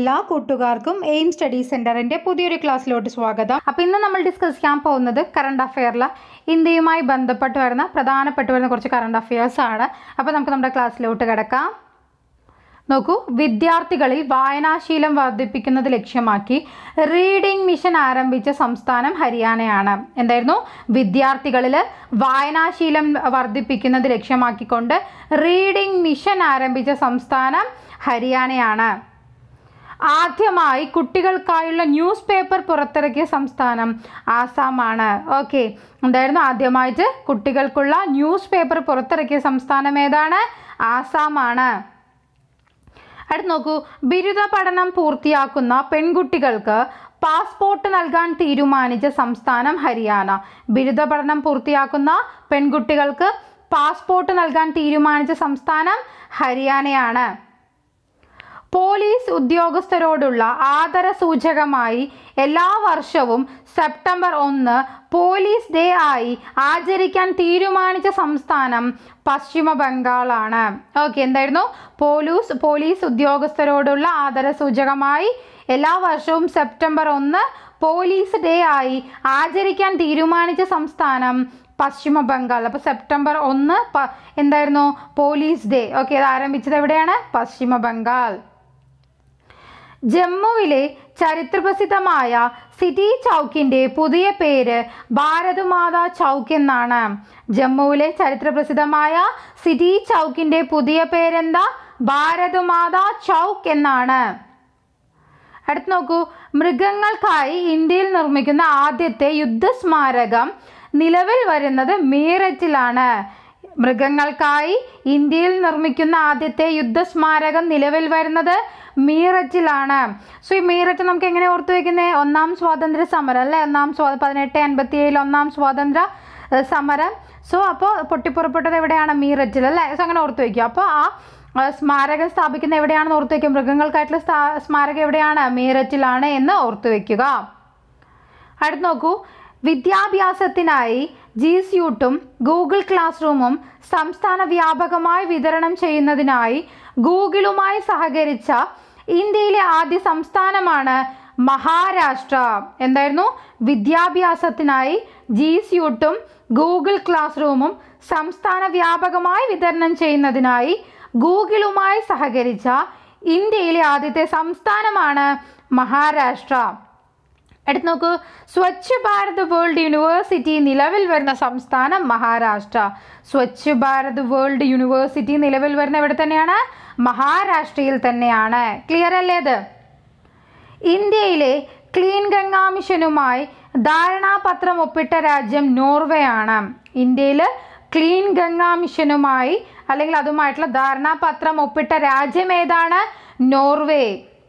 എല്ലാ കൂട്ടുകാർക്കും aim study സെന്ററിന്റെ പുതിയൊരു ക്ലാസ്സിലോട്ട് സ്വാഗതം അപ്പോൾ ഇന്ന് നമ്മൾ ഡിസ്കസ് ചെയ്യാൻ പോകുന്നത് കറണ്ട് അഫെയറിൽ ഇന്ത്യയുമായി ബന്ധപ്പെട്ട് വരുന്ന പ്രധാനപ്പെട്ട് വരുന്ന കുറച്ച് കറണ്ട് അഫെയർസ് ആണ് അപ്പോൾ നമുക്ക് നമ്മുടെ ക്ലാസ്സിലോട്ട് കിടക്കാം നോക്കൂ വിദ്യാർത്ഥികളിൽ വായനാശീലം വർദ്ധിപ്പിക്കുന്നത് ലക്ഷ്യമാക്കി റീഡിംഗ് മിഷൻ ആരംഭിച്ച സംസ്ഥാനം ഹരിയാനയാണ് എന്തായിരുന്നു വിദ്യാർത്ഥികളിൽ വായനാശീലം വർദ്ധിപ്പിക്കുന്നത് ലക്ഷ്യമാക്കിക്കൊണ്ട് റീഡിംഗ് മിഷൻ ആരംഭിച്ച സംസ്ഥാനം ഹരിയാനയാണ് ആദ്യമായി കുട്ടികൾക്കായുള്ള ന്യൂസ് പേപ്പർ പുറത്തിറക്കിയ സംസ്ഥാനം ആസാമാണ് ഓക്കെ എന്തായിരുന്നു ആദ്യമായിട്ട് കുട്ടികൾക്കുള്ള ന്യൂസ് പേപ്പർ പുറത്തിറക്കിയ സംസ്ഥാനം ഏതാണ് ആസാമാണ് അടുത്ത് നോക്കൂ ബിരുദ പഠനം പൂർത്തിയാക്കുന്ന പെൺകുട്ടികൾക്ക് പാസ്പോർട്ട് നൽകാൻ തീരുമാനിച്ച സംസ്ഥാനം ഹരിയാന ബിരുദ പഠനം പൂർത്തിയാക്കുന്ന പെൺകുട്ടികൾക്ക് പാസ്പോർട്ട് നൽകാൻ തീരുമാനിച്ച സംസ്ഥാനം ഹരിയാനയാണ് പോലീസ് ഉദ്യോഗസ്ഥരോടുള്ള ആദര സൂചകമായി എല്ലാ വർഷവും സെപ്റ്റംബർ ഒന്ന് പോലീസ് ഡേ ആയി ആചരിക്കാൻ തീരുമാനിച്ച സംസ്ഥാനം പശ്ചിമ ബംഗാളാണ് ഓക്കെ എന്തായിരുന്നു പോലീസ് പോലീസ് ഉദ്യോഗസ്ഥരോടുള്ള ആദര സൂചകമായി എല്ലാ വർഷവും സെപ്റ്റംബർ ഒന്ന് പോലീസ് ഡേ ആയി ആചരിക്കാൻ തീരുമാനിച്ച സംസ്ഥാനം പശ്ചിമ ബംഗാൾ അപ്പോൾ സെപ്റ്റംബർ ഒന്ന് പ- എന്തായിരുന്നു പോലീസ് ഡേ ഓക്കെ ഇത് ആരംഭിച്ചത് എവിടെയാണ് പശ്ചിമ ബംഗാൾ ജമ്മുവിലെ ചരിത്രപ്രസിദ്ധമായ സിറ്റി ചൗക്കിന്റെ പുതിയ പേര് ഭാരതമാത ചൗക്ക് എന്നാണ് ജമ്മുവിലെ ചരിത്രപ്രസിദ്ധമായ സിറ്റി ചൗക്കിന്റെ പുതിയ പേരെന്താ ഭാരതമാത ചൗക്ക് എന്നാണ് അടുത്ത് നോക്കൂ മൃഗങ്ങൾക്കായി ഇന്ത്യയിൽ നിർമ്മിക്കുന്ന ആദ്യത്തെ യുദ്ധസ്മാരകം നിലവിൽ വരുന്നത് മീററ്റിലാണ് മൃഗങ്ങൾക്കായി ഇന്ത്യയിൽ നിർമ്മിക്കുന്ന ആദ്യത്തെ യുദ്ധസ്മാരകം നിലവിൽ വരുന്നത് മീററ്റിലാണ് സോ ഈ മീററ്റ് നമുക്ക് എങ്ങനെ ഓർത്തു വെക്കുന്നത് ഒന്നാം സ്വാതന്ത്ര്യ സമരം അല്ലേ ഒന്നാം സ്വാ പതിനെട്ട് എൺപത്തി ഏഴിൽ ഒന്നാം സ്വാതന്ത്ര്യ ഏഹ്, സമരം സോ അപ്പോൾ പൊട്ടിപ്പുറപ്പെട്ടത് എവിടെയാണ് മീററ്റിൽ അല്ലേ സോ അങ്ങനെ ഓർത്തു വയ്ക്കുക അപ്പോൾ ആ ആ, സ്മാരകം സ്ഥാപിക്കുന്ന എവിടെയാണെന്ന് ഓർത്തു വയ്ക്കുക മൃഗങ്ങൾക്കായിട്ടുള്ള സ്ഥാ- സ്മാരകം എവിടെയാണ് മീററ്റിലാണ് എന്ന് ഓർത്തു വയ്ക്കുക അടുത്ത് നോക്കൂ വിദ്യാഭ്യാസത്തിനായി ജി സ്യൂട്ടും ഗൂഗിൾ ക്ലാസ് റൂമും സംസ്ഥാന വ്യാപകമായി വിതരണം ചെയ്യുന്നതിനായി ഗൂഗിളുമായി സഹകരിച്ച ഇന്ത്യയിലെ ആദ്യ സംസ്ഥാനമാണ് മഹാരാഷ്ട്ര എന്തായിരുന്നു വിദ്യാഭ്യാസത്തിനായി ജി സ്യൂട്ടും ഗൂഗിൾ ക്ലാസ് റൂമും സംസ്ഥാന വ്യാപകമായി വിതരണം ചെയ്യുന്നതിനായി ഗൂഗിളുമായി സഹകരിച്ച ഇന്ത്യയിലെ ആദ്യത്തെ സംസ്ഥാനമാണ് മഹാരാഷ്ട്ര എടുത്ത് നോക്കൂ സ്വച്ഛ് ഭാരത് വേൾഡ് യൂണിവേഴ്സിറ്റി നിലവിൽ വരുന്ന സംസ്ഥാനം മഹാരാഷ്ട്ര സ്വച്ഛ് ഭാരത് വേൾഡ് യൂണിവേഴ്സിറ്റി നിലവിൽ വരുന്ന എവിടെ തന്നെയാണ് മഹാരാഷ്ട്രയിൽ തന്നെയാണ് ക്ലിയർ അല്ലേ ഇത് ഇന്ത്യയിലെ ക്ലീൻ ഗംഗാ മിഷനുമായി ധാരണാപത്രം ഒപ്പിട്ട രാജ്യം നോർവേ ആണ് ഇന്ത്യയിൽ ക്ലീൻ ഗംഗാ മിഷനുമായി അല്ലെങ്കിൽ അതുമായിട്ടുള്ള ധാരണാപത്രം ഒപ്പിട്ട രാജ്യം ഏതാണ് നോർവേ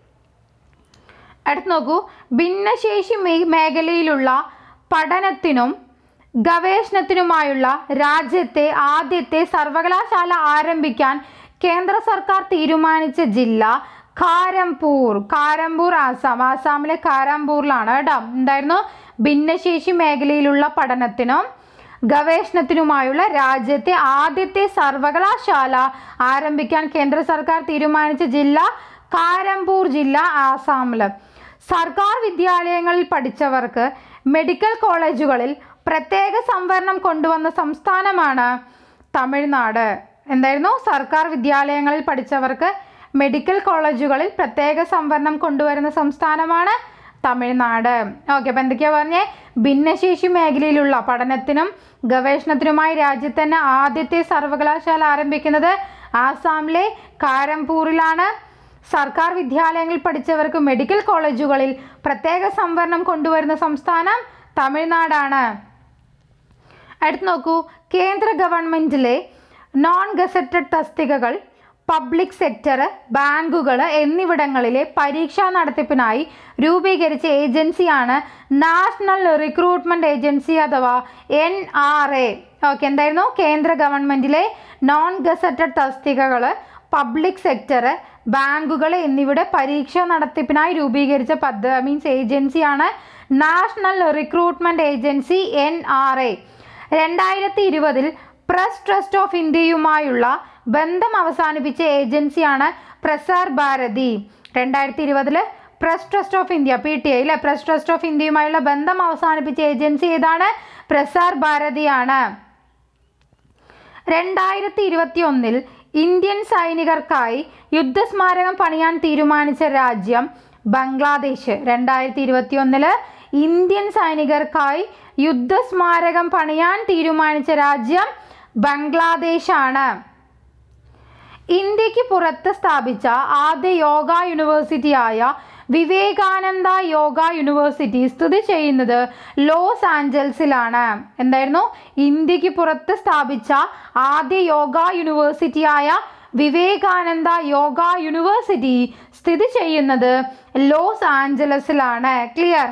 അടുത്ത് നോക്കൂ ഭിന്നശേഷി മേ- മേഖലയിലുള്ള പഠനത്തിനും ഗവേഷണത്തിനുമായുള്ള രാജ്യത്തെ ആദ്യത്തെ സർവകലാശാല ആരംഭിക്കാൻ കേന്ദ്ര സർക്കാർ തീരുമാനിച്ച ജില്ല കാരംപൂർ കാരംപൂർ ആസാം ആസാമിലെ കാരംപൂരിലാണ് കേട്ടോ എന്തായിരുന്നു ഭിന്നശേഷി മേഖലയിലുള്ള പഠനത്തിനും ഗവേഷണത്തിനുമായുള്ള രാജ്യത്തെ ആദ്യത്തെ സർവകലാശാല ആരംഭിക്കാൻ കേന്ദ്ര സർക്കാർ തീരുമാനിച്ച ജില്ല കാരംപൂർ ജില്ല ആസാമിൽ സർക്കാർ വിദ്യാലയങ്ങളിൽ പഠിച്ചവർക്ക് മെഡിക്കൽ കോളേജുകളിൽ പ്രത്യേക സംവരണം കൊണ്ടുവന്ന സംസ്ഥാനമാണ് തമിഴ്നാട് എന്തായിരുന്നു സർക്കാർ വിദ്യാലയങ്ങളിൽ പഠിച്ചവർക്ക് മെഡിക്കൽ കോളേജുകളിൽ പ്രത്യേക സംവരണം കൊണ്ടുവരുന്ന സംസ്ഥാനമാണ് തമിഴ്നാട് ഓക്കെ അപ്പം എന്തൊക്കെയാ പറഞ്ഞേ ഭിന്നശേഷി മേഖലയിലുള്ള പഠനത്തിനും ഗവേഷണത്തിനുമായി രാജ്യത്ത് തന്നെ ആദ്യത്തെ സർവകലാശാല ആരംഭിക്കുന്നത് ആസാമിലെ കാരംപൂരിലാണ് സർക്കാർ വിദ്യാലയങ്ങളിൽ പഠിച്ചവർക്ക് മെഡിക്കൽ കോളേജുകളിൽ പ്രത്യേക സംവരണം കൊണ്ടുവരുന്ന സംസ്ഥാനം തമിഴ്നാടാണ് അടുത്ത് നോക്കൂ കേന്ദ്ര ഗവൺമെൻറ്റിലെ നോൺ ഗസറ്റഡ് തസ്തികകൾ പബ്ലിക് സെക്ടർ ബാങ്കുകൾ എന്നിവിടങ്ങളിലെ പരീക്ഷാ നടത്തിപ്പിനായി രൂപീകരിച്ച ഏജൻസിയാണ് നാഷണൽ റിക്രൂട്ട്മെൻറ്റ് ഏജൻസി അഥവാ എൻ ആർ എ ഓക്കെ എന്തായിരുന്നു കേന്ദ്ര ഗവൺമെൻറ്റിലെ നോൺ ഗസറ്റഡ് തസ്തികകൾ പബ്ലിക് സെക്ടർ ബാങ്കുകൾ എന്നിവിടെ പരീക്ഷ നടത്തിപ്പിനായി രൂപീകരിച്ച പദ്ധ മീൻസ് ഏജൻസിയാണ് national recruitment agency N R A രണ്ടായിരത്തി ഇരുപതിൽ പ്രസ് ട്രസ്റ്റ് ഓഫ് ഇന്ത്യയുമായുള്ള ബന്ധം അവസാനിപ്പിച്ച ഏജൻസിയാണ് പ്രസാർ ഭാരതി രണ്ടായിരത്തി ഇരുപതിൽ press trust of India P T I അല്ലെ പ്രസ് ട്രസ്റ്റ് ഓഫ് ഇന്ത്യയുമായുള്ള ബന്ധം അവസാനിപ്പിച്ച ഏജൻസി ഏതാണ് പ്രസാർ ഭാരതിയാണ് രണ്ടായിരത്തി ഇരുപത്തി ഒന്നിൽ ഇന്ത്യൻ സൈനികർക്കായി യുദ്ധസ്മാരകം പണിയാൻ തീരുമാനിച്ച രാജ്യം ബംഗ്ലാദേശ് രണ്ടായിരത്തി ഇരുപത്തി ഒന്നില് ഇന്ത്യൻ സൈനികർക്കായി യുദ്ധസ്മാരകം പണിയാൻ തീരുമാനിച്ച രാജ്യം ബംഗ്ലാദേശാണ് ഇന്ത്യക്ക് പുറത്ത് സ്ഥാപിച്ച ആദ്യ യോഗ യൂണിവേഴ്സിറ്റിയായ വിവേകാനന്ദ യോഗ യൂണിവേഴ്സിറ്റി സ്ഥിതി ചെയ്യുന്നത് ലോസ് ആഞ്ചൽസിലാണ് എന്തായിരുന്നു ഇന്ത്യക്ക് പുറത്ത് സ്ഥാപിച്ച ആദ്യ യോഗ യൂണിവേഴ്സിറ്റിയായ വിവേകാനന്ദ യോഗ യൂണിവേഴ്സിറ്റി സ്ഥിതി ചെയ്യുന്നത് ലോസ് ആഞ്ചലസിലാണ് ക്ലിയർ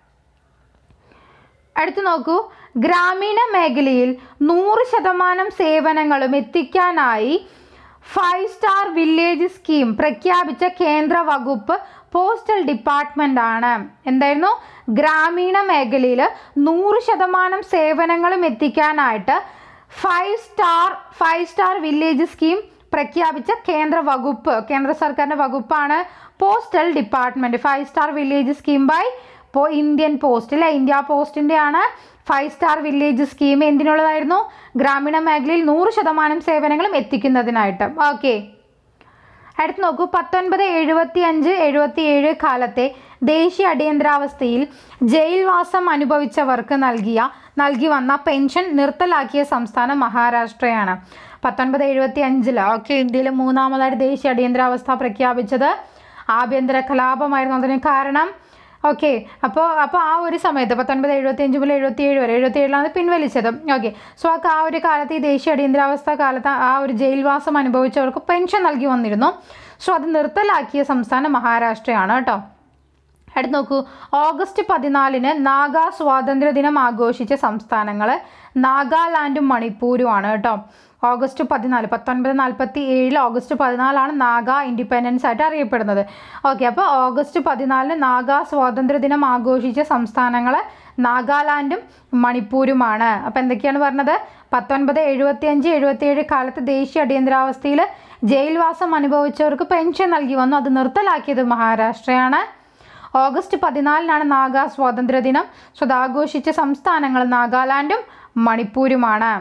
അടുത്ത് നോക്കൂ ഗ്രാമീണ മേഖലയിൽ നൂറ് ശതമാനം സേവനങ്ങളും എത്തിക്കാനായി ഫൈവ് സ്റ്റാർ വില്ലേജ് സ്കീം പ്രഖ്യാപിച്ച കേന്ദ്ര വകുപ്പ് പോസ്റ്റൽ ഡിപ്പാർട്ട്മെന്റ് ആണ് എന്തായിരുന്നു ഗ്രാമീണ മേഖലയിൽ നൂറ് ശതമാനം സേവനങ്ങളും എത്തിക്കാനായിട്ട് five star five star village scheme പ്രഖ്യാപിച്ച കേന്ദ്ര വകുപ്പ് കേന്ദ്ര സർക്കാരിൻ്റെ വകുപ്പാണ് postal department five star village scheme by ഇപ്പോൾ ഇന്ത്യൻ പോസ്റ്റ് അല്ലെ ഇന്ത്യ പോസ്റ്റിൻ്റെ ആണ് ഫൈവ് സ്റ്റാർ വില്ലേജ് സ്കീം എന്തിനുള്ളതായിരുന്നു ഗ്രാമീണ മേഖലയിൽ നൂറ് ശതമാനം സേവനങ്ങളും എത്തിക്കുന്നതിനായിട്ട് ഓക്കെ അടുത്ത് നോക്കൂ പത്തൊൻപത് എഴുപത്തി അഞ്ച് എഴുപത്തി ഏഴ് കാലത്തെ ദേശീയ അടിയന്തരാവസ്ഥയിൽ ജയിൽവാസം അനുഭവിച്ചവർക്ക് നൽകിയ നൽകി വന്ന പെൻഷൻ നിർത്തലാക്കിയ സംസ്ഥാനം മഹാരാഷ്ട്രയാണ് പത്തൊൻപത് എഴുപത്തി അഞ്ചില് ഓക്കെ ഇന്ത്യയിൽ മൂന്നാമതായിട്ട് ദേശീയ അടിയന്തരാവസ്ഥ പ്രഖ്യാപിച്ചത് ആഭ്യന്തര കലാപമായിരുന്നു അതിന് കാരണം ഓക്കെ അപ്പോൾ അപ്പോൾ ആ ഒരു സമയത്ത് പത്തൊൻപത് എഴുപത്തി അഞ്ച് മുതൽ എഴുപത്തി ഏഴ് വരെ എഴുപത്തി ഏഴിലാണ് പിൻവലിച്ചത് ഓക്കെ സോ ആ ഒരു കാലത്ത് ഈ ദേശീയ അടിയന്തരാവസ്ഥ കാലത്ത് ആ ഒരു ജയിൽവാസം അനുഭവിച്ചവർക്ക് പെൻഷൻ നൽകി വന്നിരുന്നു സോ അത് നിർത്തലാക്കിയ സംസ്ഥാനം മഹാരാഷ്ട്രയാണ് കേട്ടോ അടുത്ത് നോക്കൂ ഓഗസ്റ്റ് പതിനാലിന് നാഗാ സ്വാതന്ത്ര്യ ദിനം ആഘോഷിച്ച സംസ്ഥാനങ്ങൾ നാഗാലാൻഡും മണിപ്പൂരുമാണ് കേട്ടോ ഓഗസ്റ്റ് പതിനാല് പത്തൊൻപത് നാൽപ്പത്തി ഏഴിൽ ഓഗസ്റ്റ് പതിനാലാണ് നാഗ ഇൻഡിപെൻഡൻസ് ആയിട്ട് അറിയപ്പെടുന്നത് ഓക്കെ അപ്പോൾ ഓഗസ്റ്റ് പതിനാലിന് നാഗ സ്വാതന്ത്ര്യ ദിനം ആഘോഷിച്ച സംസ്ഥാനങ്ങൾ നാഗാലാൻഡും മണിപ്പൂരുമാണ് അപ്പോൾ എന്തൊക്കെയാണ് പറഞ്ഞത് പത്തൊൻപത് എഴുപത്തി അഞ്ച് എഴുപത്തി ഏഴ് കാലത്ത് ദേശീയ അടിയന്തരാവസ്ഥയിൽ ജയിൽവാസം അനുഭവിച്ചവർക്ക് പെൻഷൻ നൽകി വന്നു അത് നിർത്തലാക്കിയത് മഹാരാഷ്ട്രയാണ് ഓഗസ്റ്റ് പതിനാലിനാണ് നാഗ സ്വാതന്ത്ര്യ ദിനം സോ അത് ആഘോഷിച്ച സംസ്ഥാനങ്ങൾ നാഗാലാൻഡും മണിപ്പൂരുമാണ്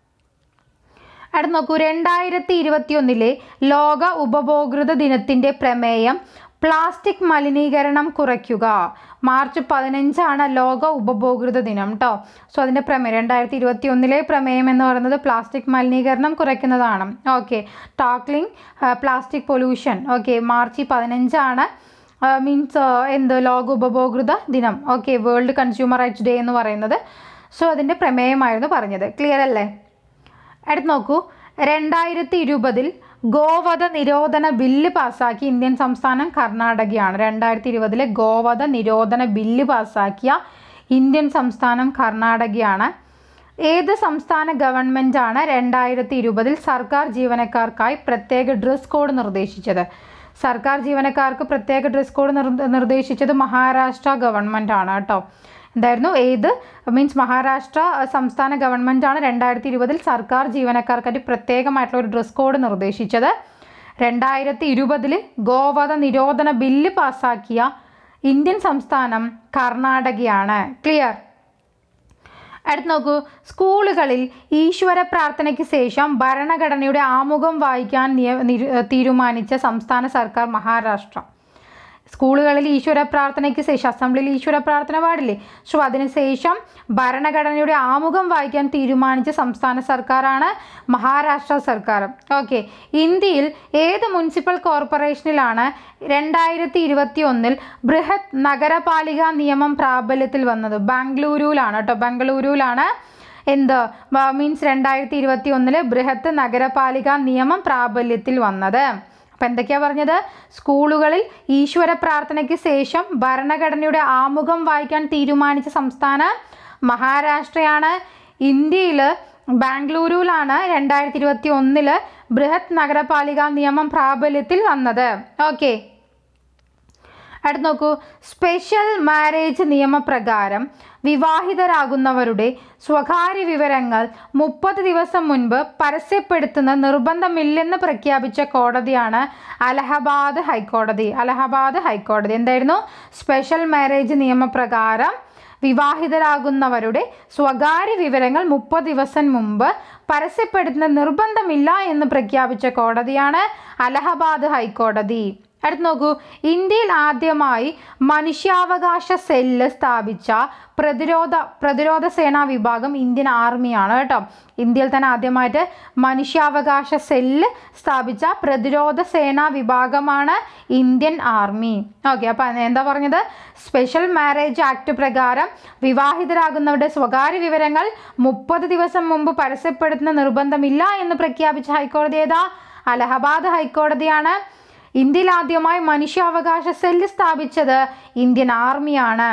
അടുത്ത് നോക്കൂ രണ്ടായിരത്തി ഇരുപത്തി ഒന്നിലെ ലോക ഉപഭോക്തൃ ദിനത്തിൻ്റെ പ്രമേയം പ്ലാസ്റ്റിക് മലിനീകരണം കുറയ്ക്കുക മാർച്ച് പതിനഞ്ചാണ് ലോക ഉപഭോക്തൃ ദിനം കേട്ടോ സോ അതിൻ്റെ പ്രമേയം രണ്ടായിരത്തി ഇരുപത്തി ഒന്നിലെ പ്രമേയം എന്ന് പറയുന്നത് പ്ലാസ്റ്റിക് മലിനീകരണം കുറയ്ക്കുന്നതാണ് okay tackling plastic pollution okay March പതിനഞ്ചാണ് മീൻസ് എന്ത് ലോക ഉപഭോക്തൃ ദിനം okay world consumer rights day എന്ന് പറയുന്നത് സോ അതിൻ്റെ പ്രമേയമായിരുന്നു പറഞ്ഞത് ക്ലിയർ അല്ലേ അടുത്ത് നോക്കൂ രണ്ടായിരത്തി ഇരുപതിൽ ഗോവധ നിരോധന ബില്ല് പാസ്സാക്കി ഇന്ത്യൻ സംസ്ഥാനം കർണാടകയാണ് രണ്ടായിരത്തി ഇരുപതിലെ ഗോവധ നിരോധന ബില്ല് പാസ്സാക്കിയ ഇന്ത്യൻ സംസ്ഥാനം കർണാടകയാണ് ഏത് സംസ്ഥാന ഗവൺമെൻറ്റാണ് രണ്ടായിരത്തി ഇരുപതിൽ സർക്കാർ ജീവനക്കാർക്കായി പ്രത്യേക ഡ്രസ് കോഡ് നിർദ്ദേശിച്ചത് സർക്കാർ ജീവനക്കാർക്ക് പ്രത്യേക ഡ്രസ് കോഡ് നിർ നിർദ്ദേശിച്ചത് മഹാരാഷ്ട്ര ഗവൺമെൻറ് ആണ് കേട്ടോ എന്തായിരുന്നു ഏത് മീൻസ് മഹാരാഷ്ട്ര സംസ്ഥാന ഗവൺമെൻറ്റാണ് രണ്ടായിരത്തി ഇരുപതിൽ സർക്കാർ ജീവനക്കാർക്കായിട്ട് പ്രത്യേകമായിട്ടുള്ള ഒരു ഡ്രസ് കോഡ് നിർദ്ദേശിച്ചത് രണ്ടായിരത്തി ഇരുപതിൽ ഗോവധ നിരോധന ബില്ല് പാസ്സാക്കിയ ഇന്ത്യൻ സംസ്ഥാനം കർണാടകയാണ് ക്ലിയർ അടുത്ത് നോക്കൂ സ്കൂളുകളിൽ ഈശ്വര പ്രാർത്ഥനയ്ക്ക് ശേഷം ഭരണഘടനയുടെ ആമുഖം വായിക്കാൻ നിയ നിരു- തീരുമാനിച്ച സംസ്ഥാന സർക്കാർ മഹാരാഷ്ട്ര സ്കൂളുകളിൽ ഈശ്വര പ്രാർത്ഥനയ്ക്ക് ശേഷം അസംബ്ലിയിൽ ഈശ്വര പ്രാർത്ഥന പാടില്ലേ സോ അതിനുശേഷം ഭരണഘടനയുടെ ആമുഖം വായിക്കാൻ തീരുമാനിച്ച സംസ്ഥാന സർക്കാരാണ് മഹാരാഷ്ട്ര സർക്കാർ ഓക്കെ ഇന്ത്യയിൽ ഏത് മുനിസിപ്പൽ കോർപ്പറേഷനിലാണ് രണ്ടായിരത്തി ഇരുപത്തി ഒന്നിൽ ബൃഹത് നഗരപാലിക നിയമം പ്രാബല്യത്തിൽ വന്നത് ബാംഗ്ലൂരുവിലാണ് കേട്ടോ ബാംഗ്ലൂരുവിലാണ് എന്ത് മീൻസ് രണ്ടായിരത്തി ഇരുപത്തി ഒന്നില് ബൃഹത്ത് നഗരപാലിക നിയമം പ്രാബല്യത്തിൽ വന്നത് അപ്പം എന്തൊക്കെയാ പറഞ്ഞത് സ്കൂളുകളിൽ ഈശ്വര പ്രാർത്ഥനയ്ക്ക് ശേഷം ഭരണഘടനയുടെ ആമുഖം വായിക്കാൻ തീരുമാനിച്ച സംസ്ഥാനം മഹാരാഷ്ട്രയാണ് ഇന്ത്യയിൽ ബാംഗ്ലൂരുവിലാണ് രണ്ടായിരത്തി ഇരുപത്തി ഒന്നില് ബൃഹത് നഗരപാലിക നിയമം പ്രാബല്യത്തിൽ വന്നത് ഓക്കെ അടുത്ത് നോക്കൂ സ്പെഷ്യൽ മാരേജ് നിയമപ്രകാരം വിവാഹിതരാകുന്നവരുടെ സ്വകാര്യ വിവരങ്ങൾ മുപ്പത് ദിവസം മുൻപ് പരസ്യപ്പെടുത്തുന്ന നിർബന്ധമില്ലെന്ന് പ്രഖ്യാപിച്ച കോടതിയാണ് അലഹബാദ് ഹൈക്കോടതി അലഹബാദ് ഹൈക്കോടതി എന്തായിരുന്നു സ്പെഷ്യൽ മാരേജ് നിയമപ്രകാരം വിവാഹിതരാകുന്നവരുടെ സ്വകാര്യ വിവരങ്ങൾ മുപ്പത് ദിവസം മുമ്പ് പരസ്യപ്പെടുത്തുന്ന നിർബന്ധമില്ല എന്ന് പ്രഖ്യാപിച്ച കോടതിയാണ് അലഹബാദ് ഹൈക്കോടതി അടുത്ത് നോക്കൂ ഇന്ത്യയിൽ ആദ്യമായി മനുഷ്യാവകാശ സെല്ല് സ്ഥാപിച്ച പ്രതിരോധ പ്രതിരോധ സേനാ വിഭാഗം ഇന്ത്യൻ ആർമിയാണ് കേട്ടോ ഇന്ത്യയിൽ തന്നെ ആദ്യമായിട്ട് മനുഷ്യാവകാശ സെല്ല് സ്ഥാപിച്ച പ്രതിരോധ സേനാ വിഭാഗമാണ് ഇന്ത്യൻ ആർമി ഓക്കെ അപ്പം എന്താ പറഞ്ഞത് സ്പെഷ്യൽ മാരേജ് ആക്ട് പ്രകാരം വിവാഹിതരാകുന്നവരുടെ സ്വകാര്യ വിവരങ്ങൾ മുപ്പത് ദിവസം മുമ്പ് പരസ്യപ്പെടുത്തുന്ന നിർബന്ധമില്ല എന്ന് പ്രഖ്യാപിച്ച ഹൈക്കോടതി ഏതാ അലഹബാദ് ഹൈക്കോടതിയാണ് ഇന്ത്യയിൽ ആദ്യമായി മനുഷ്യാവകാശ സെല്ല് സ്ഥാപിച്ചത് ഇന്ത്യൻ ആർമിയാണ്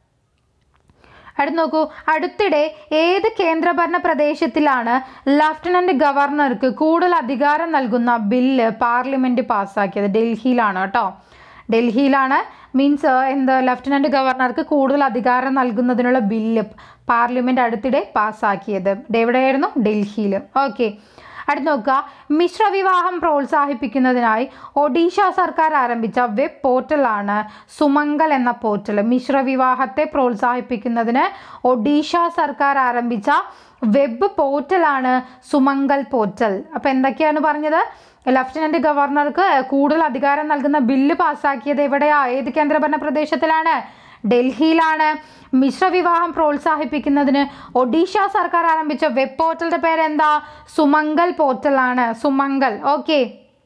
അടുത്ത് നോക്കൂ അടുത്തിടെ ഏത് കേന്ദ്രഭരണ പ്രദേശത്തിലാണ് ലഫ്റ്റനന്റ് ഗവർണർക്ക് കൂടുതൽ അധികാരം നൽകുന്ന ബില്ല് പാർലമെന്റ് പാസ്സാക്കിയത് ഡൽഹിയിലാണ് കേട്ടോ ഡൽഹിയിലാണ് മീൻസ് എന്ത് ലഫ്റ്റനന്റ് ഗവർണർക്ക് കൂടുതൽ അധികാരം നൽകുന്നതിനുള്ള ബില്ല് പാർലമെന്റ് അടുത്തിടെ പാസ്സാക്കിയത് എവിടെയായിരുന്നു ഡൽഹിയിൽ ഓക്കെ അടുത്ത് നോക്കുക മിശ്രവിവാഹം പ്രോത്സാഹിപ്പിക്കുന്നതിനായി ഒഡീഷ സർക്കാർ ആരംഭിച്ച വെബ് പോർട്ടലാണ് സുമംഗൽ എന്ന പോർട്ടൽ മിശ്രവിവാഹത്തെ പ്രോത്സാഹിപ്പിക്കുന്നതിന് ഒഡീഷ സർക്കാർ ആരംഭിച്ച വെബ് പോർട്ടലാണ് സുമംഗൽ പോർട്ടൽ അപ്പോൾ എന്തൊക്കെയാണ് പറഞ്ഞത് ലഫ്റ്റനന്റ് ഗവർണർക്ക് കൂടുതൽ അധികാരം നൽകുന്ന ബില്ല് പാസ്സാക്കിയത് എവിടെയാ ഏത് കേന്ദ്രഭരണ പ്രദേശത്തിലാണ് ഡൽഹിയിലാണ് മിശ്രവിവാഹം പ്രോത്സാഹിപ്പിക്കുന്നതിന് ഒഡീഷ സർക്കാർ ആരംഭിച്ച വെബ് പോർട്ടലിന്റെ പേരെന്താ സുമംഗൽ പോർട്ടലാണ് സുമംഗൽ ഓക്കെ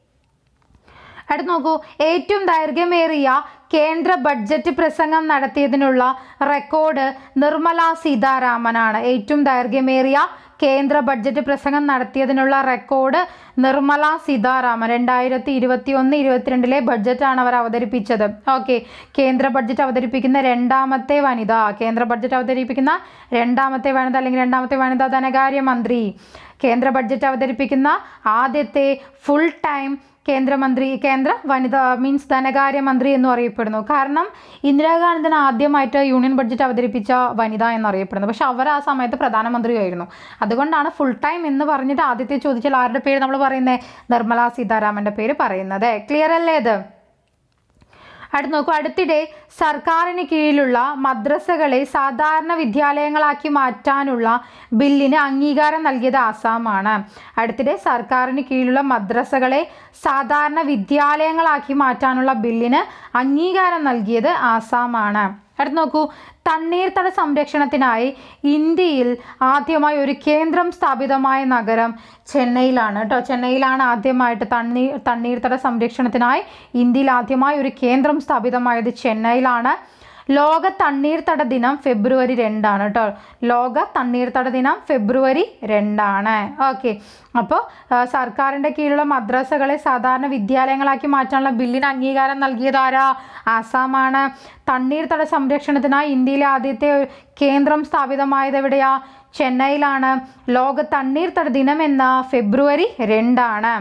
അടുത്ത് നോക്കൂ ഏറ്റവും ദൈർഘ്യമേറിയ കേന്ദ്ര ബഡ്ജറ്റ് പ്രസംഗം നടത്തിയതിനുള്ള റെക്കോർഡ് നിർമ്മല സീതാരാമനാണ് ഏറ്റവും ദൈർഘ്യമേറിയ കേന്ദ്ര ബഡ്ജറ്റ് പ്രസംഗം നടത്തിയതിനുള്ള റെക്കോർഡ് നിർമ്മല സീതാരാമൻ രണ്ടായിരത്തി ഇരുപത്തി ഒന്ന് ഇരുപത്തിരണ്ടിലെ ബഡ്ജറ്റാണ് അവർ അവതരിപ്പിച്ചത് ഓക്കെ കേന്ദ്ര ബഡ്ജറ്റ് അവതരിപ്പിക്കുന്ന രണ്ടാമത്തെ വനിത കേന്ദ്ര ബഡ്ജറ്റ് അവതരിപ്പിക്കുന്ന രണ്ടാമത്തെ വനിത അല്ലെങ്കിൽ രണ്ടാമത്തെ വനിത ധനകാര്യ മന്ത്രി കേന്ദ്ര ബഡ്ജറ്റ് അവതരിപ്പിക്കുന്ന ആദ്യത്തെ ഫുൾ ടൈം കേന്ദ്രമന്ത്രി കേന്ദ്ര വനിത മീൻസ് ധനകാര്യമന്ത്രി എന്ന് അറിയപ്പെടുന്നു കാരണം ഇന്ദിരാഗാന്ധിന് ആദ്യമായിട്ട് യൂണിയൻ ബഡ്ജറ്റ് അവതരിപ്പിച്ച വനിത എന്നറിയപ്പെടുന്നു പക്ഷെ അവർ ആ സമയത്ത് പ്രധാനമന്ത്രിയായിരുന്നു അതുകൊണ്ടാണ് ഫുൾ ടൈം എന്ന് പറഞ്ഞിട്ട് ആദ്യത്തെ ചോദിച്ചാൽ ആരുടെ പേര് നമ്മൾ പറയുന്നത് നിർമ്മല സീതാരാമൻ്റെ പേര് പറയുന്നത് ക്ലിയർ അല്ലേ ഇത് അടുത്ത് നോക്കൂ അടുത്തിടെ സർക്കാരിന് കീഴിലുള്ള മദ്രസകളെ സാധാരണ വിദ്യാലയങ്ങളാക്കി മാറ്റാനുള്ള ബില്ലിന് അംഗീകാരം നൽകിയത് ആസാമാണ് അടുത്തിടെ സർക്കാരിന് കീഴിലുള്ള മദ്രസകളെ സാധാരണ വിദ്യാലയങ്ങളാക്കി മാറ്റാനുള്ള ബില്ലിന് അംഗീകാരം നൽകിയത് ആസാമാണ് അടുത്ത് നോക്കൂ തണ്ണീർത്തട സംരക്ഷണത്തിനായി ഇന്ത്യയിൽ ആദ്യമായി ഒരു കേന്ദ്രം സ്ഥാപിതമായ നഗരം ചെന്നൈയിലാണ് കേട്ടോ ചെന്നൈയിലാണ് ആദ്യമായിട്ട് തണ്ണീർ തണ്ണീർത്തട സംരക്ഷണത്തിനായി ഇന്ത്യയിൽ ആദ്യമായി ഒരു കേന്ദ്രം സ്ഥാപിതമായത് ചെന്നൈയിലാണ് ലോക തണ്ണീർത്തട ദിനം ഫെബ്രുവരി രണ്ടാണ് കേട്ടോ ലോക തണ്ണീർത്തട ദിനം ഫെബ്രുവരി രണ്ടാണ് ഓക്കെ അപ്പോൾ സർക്കാരിൻ്റെ കീഴിലുള്ള മദ്രസകളെ സാധാരണ വിദ്യാലയങ്ങളാക്കി മാറ്റാനുള്ള ബില്ലിന് അംഗീകാരം നൽകിയത് ആരാ ആസാമാണ് തണ്ണീർത്തട സംരക്ഷണത്തിനായി ഇന്ത്യയിലെ ആദ്യത്തെ കേന്ദ്രം സ്ഥാപിതമായത് എവിടെയാ ചെന്നൈയിലാണ് ലോക തണ്ണീർത്തട ദിനം എന്ന ഫെബ്രുവരി രണ്ടാണ്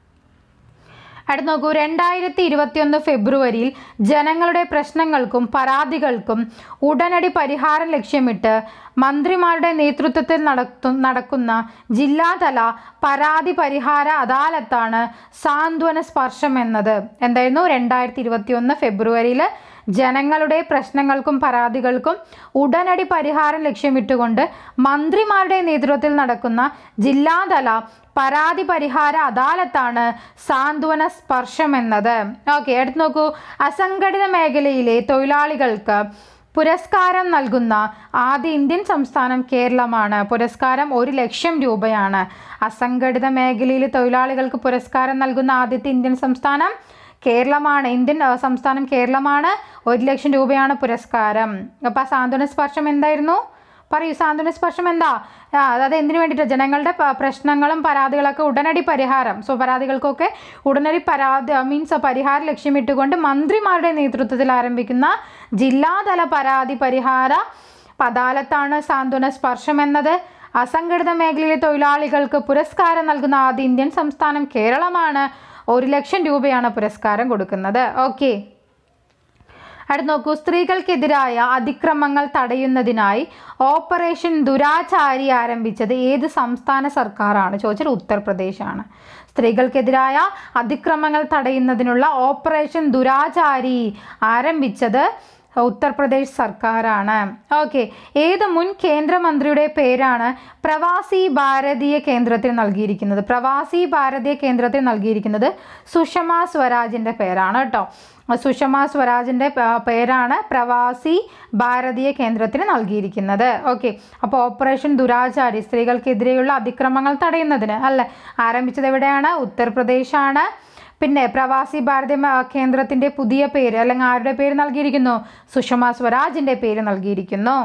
അടുത്ത് നോക്കൂ രണ്ടായിരത്തി ഇരുപത്തിയൊന്ന് ഫെബ്രുവരിയിൽ ജനങ്ങളുടെ പ്രശ്നങ്ങൾക്കും പരാതികൾക്കും ഉടനടി പരിഹാരം ലക്ഷ്യമിട്ട് മന്ത്രിമാരുടെ നേതൃത്വത്തിൽ നടത്തു നടക്കുന്ന ജില്ലാതല പരാതി പരിഹാര അദാലത്താണ് സാന്ത്വന സ്പർശം എന്നത് എന്തായിരുന്നു രണ്ടായിരത്തി ഇരുപത്തിയൊന്ന് ഫെബ്രുവരിയിൽ ജനങ്ങളുടെ പ്രശ്നങ്ങൾക്കും പരാതികൾക്കും ഉടനടി പരിഹാരം ലക്ഷ്യമിട്ടുകൊണ്ട് മന്ത്രിമാരുടെ നേതൃത്വത്തിൽ നടക്കുന്ന ജില്ലാതല പരാതി പരിഹാര അദാലത്താണ് സാന്ത്വന സ്പർശം എന്നത് ഓക്കെ എടുത്ത് നോക്കൂ അസംഘടിത മേഖലയിലെ തൊഴിലാളികൾക്ക് പുരസ്കാരം നൽകുന്ന ആദ്യ ഇന്ത്യൻ സംസ്ഥാനം കേരളമാണ് പുരസ്കാരം ഒരു ലക്ഷം രൂപയാണ് അസംഘടിത മേഖലയിലെ തൊഴിലാളികൾക്ക് പുരസ്കാരം നൽകുന്ന ആദ്യത്തെ ഇന്ത്യൻ സംസ്ഥാനം കേരളമാണ് ഇന്ത്യൻ ആ, സംസ്ഥാനം കേരളമാണ് ഒരു ലക്ഷം രൂപയാണ് പുരസ്കാരം അപ്പോൾ ആ സാന്ത്വന സ്പർശം എന്തായിരുന്നു പറയൂ സാന്ത്വന സ്പർശം എന്താ ആ, അതായത് എന്തിനു വേണ്ടിയിട്ട് ജനങ്ങളുടെ പ- പ്രശ്നങ്ങളും പരാതികളൊക്കെ ഉടനടി പരിഹാരം സോ പരാതികൾക്കൊക്കെ ഉടനടി പരാതി മീൻസ് പരിഹാരം ലക്ഷ്യമിട്ടുകൊണ്ട് മന്ത്രിമാരുടെ നേതൃത്വത്തിൽ ആരംഭിക്കുന്ന ജില്ലാതല പരാതി പരിഹാര അദാലത്താണ് സാന്ത്വന സ്പർശം എന്നത് അസംഘടിത മേഖലയിലെ തൊഴിലാളികൾക്ക് പുരസ്കാരം നൽകുന്ന ആദ്യ ഇന്ത്യൻ സംസ്ഥാനം കേരളമാണ് ഒരു ലക്ഷം രൂപയാണ് പുരസ്കാരം കൊടുക്കുന്നത് ഓക്കെ അടുത്ത് നോക്കൂ സ്ത്രീകൾക്കെതിരായ അതിക്രമങ്ങൾ തടയുന്നതിനായി ഓപ്പറേഷൻ ദുരാചാരി ആരംഭിച്ചത് ഏത് സംസ്ഥാന സർക്കാരാണ് ചോദിച്ചാൽ ഉത്തർപ്രദേശാണ് സ്ത്രീകൾക്കെതിരായ അതിക്രമങ്ങൾ തടയുന്നതിനുള്ള ഓപ്പറേഷൻ ദുരാചാരി ആരംഭിച്ചത് ഉത്തർപ്രദേശ് സർക്കാരാണ് ഓക്കെ ഏത് മുൻ കേന്ദ്രമന്ത്രിയുടെ പേരാണ് പ്രവാസി ഭാരതീയ കേന്ദ്രത്തിൽ നൽകിയിരിക്കുന്നത് പ്രവാസി ഭാരതീയ കേന്ദ്രത്തിൽ നൽകിയിരിക്കുന്നത് സുഷമ സ്വരാജിൻ്റെ പേരാണ് കേട്ടോ സുഷമ സ്വരാജിൻ്റെ പ- പേരാണ് പ്രവാസി ഭാരതീയ കേന്ദ്രത്തിന് നൽകിയിരിക്കുന്നത് ഓക്കെ അപ്പോൾ ഓപ്പറേഷൻ ദുരാചാരി സ്ത്രീകൾക്കെതിരെയുള്ള അതിക്രമങ്ങൾ തടയുന്നതിന് അല്ലേ ആരംഭിച്ചത് എവിടെയാണ് ഉത്തർപ്രദേശാണ് പിന്നെ പ്രവാസി ഭാരതീയ മ- കേന്ദ്രത്തിൻ്റെ പുതിയ പേര് അല്ലെങ്കിൽ ആരുടെ പേര് നൽകിയിരിക്കുന്നു സുഷമ സ്വരാജിൻ്റെ പേര് നൽകിയിരിക്കുന്നു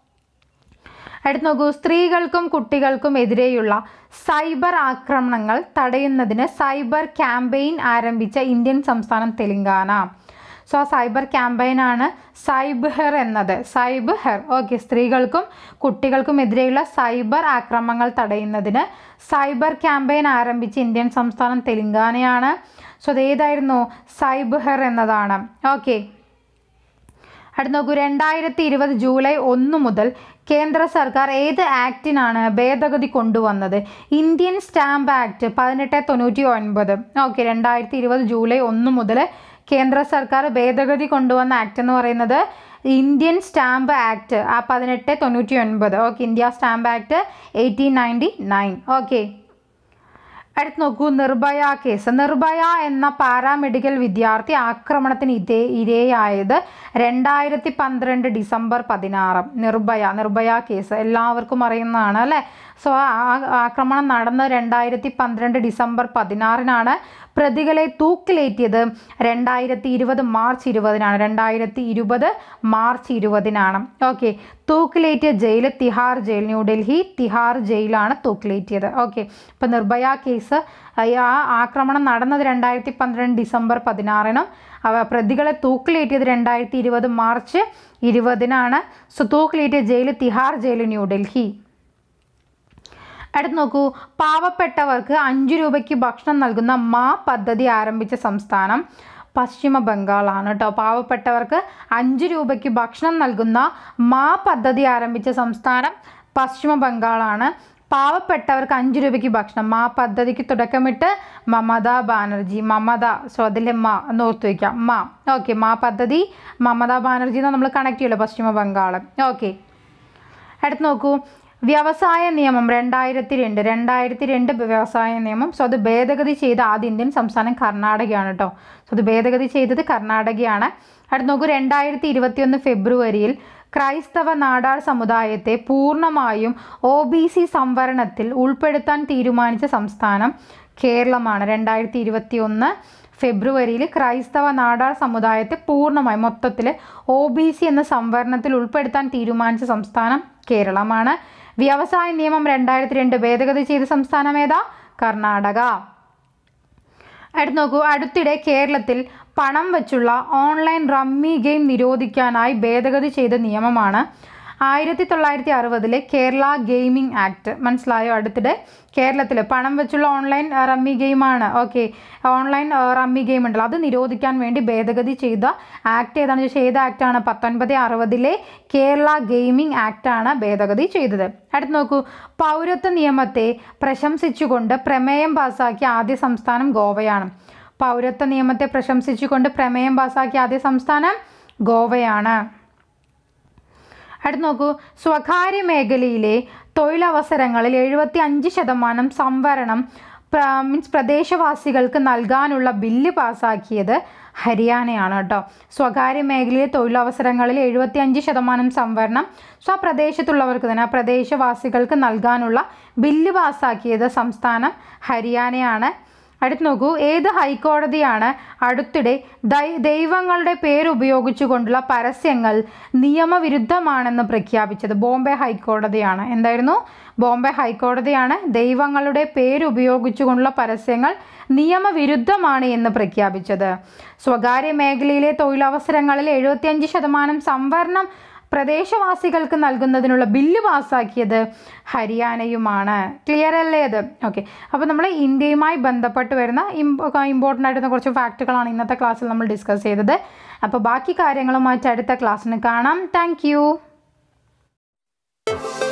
അടുത്ത് നോക്കൂ സ്ത്രീകൾക്കും കുട്ടികൾക്കും എതിരെയുള്ള സൈബർ ആക്രമണങ്ങൾ തടയുന്നതിന് സൈബർ ക്യാമ്പയിൻ ആരംഭിച്ച ഇന്ത്യൻ സംസ്ഥാനം തെലങ്കാന സോ ആ സൈബർ ക്യാമ്പയിനാണ് സൈബ്ഹർ എന്നത് സൈബ്ഹർ ഓക്കെ സ്ത്രീകൾക്കും കുട്ടികൾക്കും എതിരെയുള്ള സൈബർ ആക്രമണങ്ങൾ തടയുന്നതിന് സൈബർ ക്യാമ്പയിൻ ആരംഭിച്ച ഇന്ത്യൻ സംസ്ഥാനം തെലങ്കാനയാണ് സോ അത് ഏതായിരുന്നു സൈബ്ഹർ എന്നതാണ് ഓക്കെ അടുത്ത് നോക്കൂ രണ്ടായിരത്തി ഇരുപത് ജൂലൈ ഒന്ന് മുതൽ കേന്ദ്ര സർക്കാർ ഏത് ആക്ടിനാണ് ഭേദഗതി കൊണ്ടുവന്നത് ഇന്ത്യൻ സ്റ്റാമ്പ് ആക്ട് പതിനെട്ട് തൊണ്ണൂറ്റി ഒൻപത് ഓക്കെ രണ്ടായിരത്തി ഇരുപത് ജൂലൈ ഒന്ന് മുതൽ കേന്ദ്ര സർക്കാർ ഭേദഗതി കൊണ്ടുവന്ന ആക്ട് എന്ന് പറയുന്നത് ഇന്ത്യൻ സ്റ്റാമ്പ് ആക്ട് ആ പതിനെട്ട് തൊണ്ണൂറ്റി ഒൻപത് okay India stamp act eighteen ninety nine okay അടുത്ത് നോക്കൂ നിർഭയ കേസ് നിർഭയ എന്ന പാരാമെഡിക്കൽ വിദ്യാർത്ഥി ആക്രമണത്തിന് ഇതേ ഇരയായത് രണ്ടായിരത്തി പന്ത്രണ്ട് ഡിസംബർ പതിനാറ് നിർഭയ നിർഭയ കേസ് എല്ലാവർക്കും അറിയുന്നതാണ് അല്ലേ സോ ആ ആക്രമണം നടന്നത് രണ്ടായിരത്തി പന്ത്രണ്ട് ഡിസംബർ പതിനാറിനാണ് പ്രതികളെ തൂക്കിലേറ്റിയത് രണ്ടായിരത്തി ഇരുപത് മാർച്ച് ഇരുപതിനാണ് രണ്ടായിരത്തി ഇരുപത് മാർച്ച് ഇരുപതിനാണ് ഓക്കെ തൂക്കിലേറ്റിയ ജയിൽ തിഹാർ ജയിൽ ന്യൂഡൽഹി തിഹാർ ജയിലാണ് തൂക്കിലേറ്റിയത് ഓക്കെ ഇപ്പം നിർഭയ കേസ് ആ ആക്രമണം നടന്നത് രണ്ടായിരത്തി പന്ത്രണ്ട് ഡിസംബർ പതിനാറിനും അവ പ്രതികളെ തൂക്കിലേറ്റിയത് രണ്ടായിരത്തി ഇരുപത് മാർച്ച് ഇരുപതിനാണ് സോ തൂക്കിലേറ്റിയ ജയിൽ തിഹാർ ജയിൽ ന്യൂഡൽഹി അടുത്ത് നോക്കൂ പാവപ്പെട്ടവർക്ക് അഞ്ച് രൂപയ്ക്ക് ഭക്ഷണം നൽകുന്ന മാ പദ്ധതി ആരംഭിച്ച സംസ്ഥാനം പശ്ചിമ ബംഗാളാണ് കേട്ടോ പാവപ്പെട്ടവർക്ക് അഞ്ച് രൂപയ്ക്ക് ഭക്ഷണം നൽകുന്ന മാ പദ്ധതി ആരംഭിച്ച സംസ്ഥാനം പശ്ചിമ ബംഗാളാണ് പാവപ്പെട്ടവർക്ക് അഞ്ച് രൂപയ്ക്ക് ഭക്ഷണം മാ പദ്ധതിക്ക് തുടക്കമിട്ട് മമതാ ബാനർജി മമത സോ അതിലെ മാ എന്ന് ഓർത്ത് വയ്ക്കാം മാ ഓക്കെ മാ പദ്ധതി മമതാ ബാനർജി എന്ന് നമ്മൾ കണക്ട് ചെയ്യുമല്ലോ പശ്ചിമ ബംഗാൾ ഓക്കെ അടുത്ത് നോക്കൂ വ്യവസായ നിയമം രണ്ടായിരത്തി രണ്ട് രണ്ടായിരത്തി രണ്ട് വ്യവസായ നിയമം സോ അത് ഭേദഗതി ചെയ്ത ആദ്യ ഇന്ത്യൻ സംസ്ഥാനം കർണാടകയാണ് കേട്ടോ സോ അത് ഭേദഗതി ചെയ്തത് കർണാടകയാണ് അടുത്ത് നോക്കൂ രണ്ടായിരത്തി ഇരുപത്തിയൊന്ന് ഫെബ്രുവരിയിൽ ക്രൈസ്തവ നാടാർ സമുദായത്തെ പൂർണ്ണമായും ഒ ബി സി സംവരണത്തിൽ ഉൾപ്പെടുത്താൻ തീരുമാനിച്ച സംസ്ഥാനം കേരളമാണ് രണ്ടായിരത്തി ഇരുപത്തി ഒന്ന് ഫെബ്രുവരിയിൽ ക്രൈസ്തവ നാടാർ സമുദായത്തെ പൂർണ്ണമായി മൊത്തത്തിൽ ഒ ബി സി എന്ന സംവരണത്തിൽ ഉൾപ്പെടുത്താൻ തീരുമാനിച്ച സംസ്ഥാനം കേരളമാണ് വ്യവസായ നിയമം രണ്ടായിരത്തി രണ്ട് ഭേദഗതി ചെയ്ത സംസ്ഥാനം ഏതാ കർണാടക അടുത്ത് നോക്കൂ അടുത്തിടെ കേരളത്തിൽ പണം വെച്ചുള്ള ഓൺലൈൻ റമ്മി ഗെയിം നിരോധിക്കാനായി ഭേദഗതി ചെയ്ത നിയമമാണ് ആയിരത്തി തൊള്ളായിരത്തി അറുപതിലെ കേരള ഗെയിമിംഗ് ആക്ട് മനസ്സിലായോ അടുത്തിടെ കേരളത്തിൽ പണം വെച്ചുള്ള ഓൺലൈൻ ആ, റമ്മി ഗെയിമാണ് ഓക്കെ ഓൺലൈൻ ആ, റമ്മി ഗെയിം ഉണ്ടല്ലോ അത് നിരോധിക്കാൻ വേണ്ടി ഭേദഗതി ചെയ്ത ആക്ട് ഏതാണെന്ന് ചോദിച്ചാൽ ഏത് ആക്ടാണ് പത്തൊൻപത് അറുപതിലെ കേരള ഗെയിമിംഗ് ആക്ടാണ് ഭേദഗതി ചെയ്തത് അടുത്ത് നോക്കൂ പൗരത്വ നിയമത്തെ പ്രശംസിച്ചുകൊണ്ട് പ്രമേയം പാസാക്കിയ ആദ്യ സംസ്ഥാനം ഗോവയാണ് പൗരത്വ നിയമത്തെ പ്രശംസിച്ചുകൊണ്ട് പ്രമേയം പാസാക്കിയ ആദ്യ സംസ്ഥാനം ഗോവയാണ് അടുത്ത് നോക്കൂ സ്വകാര്യ മേഖലയിലെ തൊഴിലവസരങ്ങളിൽ എഴുപത്തി അഞ്ച് ശതമാനം സംവരണം മീൻസ് പ്രദേശവാസികൾക്ക് നൽകാനുള്ള ബില്ല് പാസ്സാക്കിയത് ഹരിയാനയാണ് കേട്ടോ സ്വകാര്യ മേഖലയിലെ തൊഴിലവസരങ്ങളിൽ എഴുപത്തി അഞ്ച് ശതമാനം സംവരണം സ്വപ്രദേശത്തുള്ളവർക്ക് തന്നെ ആ പ്രദേശവാസികൾക്ക് നൽകാനുള്ള ബില്ല് പാസ്സാക്കിയത് സംസ്ഥാനം ഹരിയാനയാണ് അടുത്ത് നോക്കൂ ഏത് ഹൈക്കോടതിയാണ് അടുത്തിടെ ദൈ ദൈവങ്ങളുടെ പേരുപയോഗിച്ചുകൊണ്ടുള്ള പരസ്യങ്ങൾ നിയമവിരുദ്ധമാണെന്ന് പ്രഖ്യാപിച്ചത് ബോംബെ ഹൈക്കോടതിയാണ് എന്തായിരുന്നു ബോംബെ ഹൈക്കോടതിയാണ് ദൈവങ്ങളുടെ പേരുപയോഗിച്ചുകൊണ്ടുള്ള പരസ്യങ്ങൾ നിയമവിരുദ്ധമാണ് എന്ന് പ്രഖ്യാപിച്ചത് സ്വകാര്യ മേഖലയിലെ തൊഴിലവസരങ്ങളിൽ എഴുപത്തിയഞ്ച് ശതമാനം സംവരണം പ്രദേശവാസികൾക്ക് നൽകുന്നതിനുള്ള ബില്ല് പാസ്സാക്കിയത് ഹരിയാനയുമാണ് ക്ലിയർ അല്ലേ അത് ഓക്കെ അപ്പോൾ നമ്മൾ ഇന്ത്യയുമായി ബന്ധപ്പെട്ട് വരുന്ന ഇമ്പോർട്ടൻ്റ് ആയിട്ടുള്ള കുറച്ച് ഫാക്റ്റുകളാണ് ഇന്നത്തെ ക്ലാസ്സിൽ നമ്മൾ ഡിസ്കസ് ചെയ്തത് അപ്പോൾ ബാക്കി കാര്യങ്ങളുമായിട്ട് അടുത്ത ക്ലാസ്സിന് കാണാം താങ്ക്